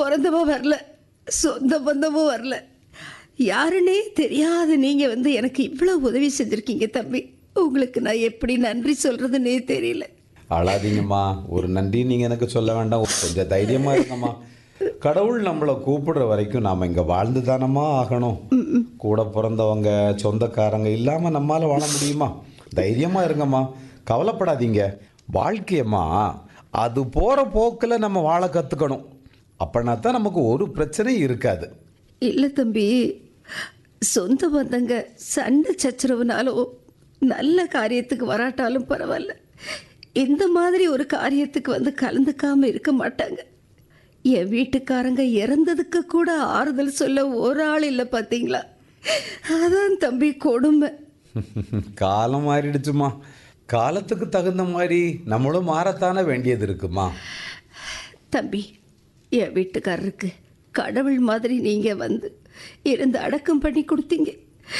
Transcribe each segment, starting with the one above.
பிறந்தவன் வரல சொந்த பந்தமும் வரல யாருன்னே தெரியாத நீங்கள் வந்து எனக்கு இவ்வளோ உதவி செஞ்சுருக்கீங்க தம்பி உங்களுக்கு நான் எப்படி நன்றி சொல்கிறதுன்னே தெரியல அழாதீங்கம்மா ஒரு நன்றி நீங்கள் எனக்கு சொல்ல வேண்டாம் கொஞ்சம் தைரியமாக இருங்கம்மா கடவுள் நம்மளை கூப்பிடுற வரைக்கும் நாம் இங்கே வாழ்ந்து தானம்மா ஆகணும் கூட பிறந்தவங்க சொந்தக்காரங்க இல்லாமல் நம்மால் வாழ முடியுமா தைரியமாக இருங்கம்மா கவலைப்படாதீங்க வாழ்க்கையம்மா அது போகிற போக்கில் நம்ம வாழ கற்றுக்கணும் அப்படின்னா தான் நமக்கு ஒரு பிரச்சனையும் இருக்காது இல்லை தம்பி சொந்த பந்தங்க சண்டை சச்சரவுனாலும் நல்ல காரியத்துக்கு வராட்டாலும் பரவாயில்ல இந்த மாதிரி ஒரு காரியத்துக்கு வந்து கலந்துக்காம இருக்க மாட்டாங்க என் வீட்டுக்காரங்க இறந்ததுக்கு கூட ஆறுதல் சொல்ல ஒரு ஆள் இல்லை பார்த்தீங்களா அதான் தம்பி கொடுமை காலம் மாறிடுச்சுமா காலத்துக்கு தகுந்த மாதிரி நம்மளும் மாறத்தானே வேண்டியது இருக்குமா தம்பி என் வீட்டுக்காரருக்கு கடவுள் மாதிரி நீங்கள் வந்து இருந்து அடக்கம் பண்ணி கொடுத்தீங்க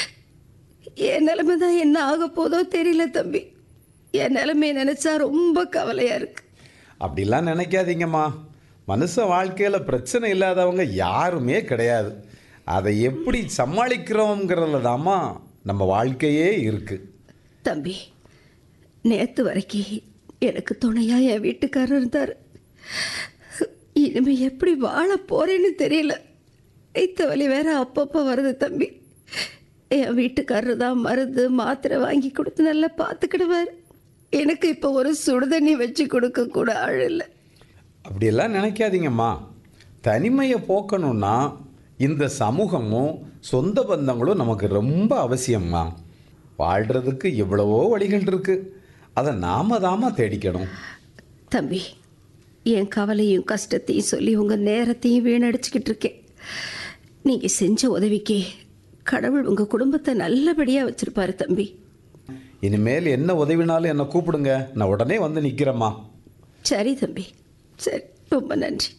என் நிலைமை தான் என்ன ஆக போதோ தெரியல தம்பி என் நிலைமையை நினச்சா ரொம்ப கவலையாக இருக்கு அப்படிலாம் நினைக்காதீங்கம்மா மனுஷ வாழ்க்கையில் பிரச்சனை இல்லாதவங்க யாருமே கிடையாது அதை எப்படி சமாளிக்கிறோங்கிறதுல தாம்மா நம்ம வாழ்க்கையே இருக்குது தம்பி நேற்று வரைக்கும் எனக்கு துணையாக என் வீட்டுக்காரர் இருந்தார் இனிமே எப்படி வாழ போறேன்னு தெரியல வைத்த வலி வேற அப்பப்போ வருது தம்பி என் வீட்டுக்காரர் தான் மருந்து மாத்திரை வாங்கி கொடுத்து நல்லா பார்த்துக்கிடுவார் எனக்கு இப்போ ஒரு சுடுதண்ணி வச்சு கொடுக்க கூட ஆள் இல்லை அப்படியெல்லாம் நினைக்காதீங்கம்மா தனிமையை போக்கணும்னா இந்த சமூகமும் சொந்த பந்தங்களும் நமக்கு ரொம்ப அவசியம்மா வாழ்கிறதுக்கு எவ்வளவோ வழிகள் இருக்குது அதை நாம தாமா தேடிக்கணும் தம்பி என் கவலையும் கஷ்டத்தையும் சொல்லி உங்கள் நேரத்தையும் வீணடிச்சுக்கிட்டு இருக்கேன் நீங்கள் செஞ்ச உதவிக்கு கடவுள் உங்கள் குடும்பத்தை நல்லபடியாக வச்சுருப்பாரு தம்பி இனிமேல் என்ன உதவினாலும் என்னை கூப்பிடுங்க நான் உடனே வந்து நிற்கிறேம்மா சரி தம்பி சரி ரொம்ப நன்றி